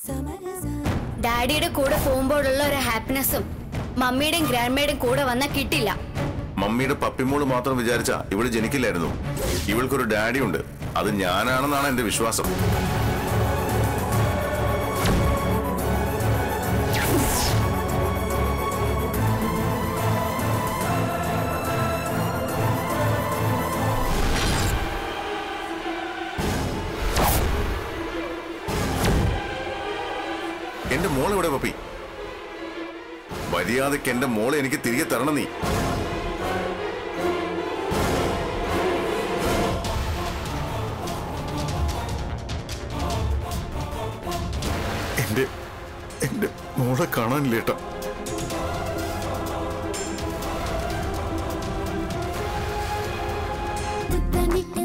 ഡാഡിയുടെ കൂടെ പോകുമ്പോഴുള്ള ഒരു ഹാപ്പിനെസ്സും മമ്മിയുടെയും ഗ്രാൻഡ്മയുടെയും കൂടെ വന്നാൽ കിട്ടില്ല മമ്മിയുടെ പപ്പിമോള് മാത്രം വിചാരിച്ച ഇവള് ജനിക്കില്ലായിരുന്നു ഇവൾക്കൊരു ഡാഡി ഉണ്ട് അത് ഞാനാണെന്നാണ് എന്റെ വിശ്വാസം എന്റെ മോൾ എവിടെ പപ്പി മര്യാദയ്ക്ക് എന്റെ മോളെ എനിക്ക് തിരികെ തരണം നീ എന്റെ എന്റെ മോളെ കാണാനില്ലേട്ടാ മുത്തമിട്ട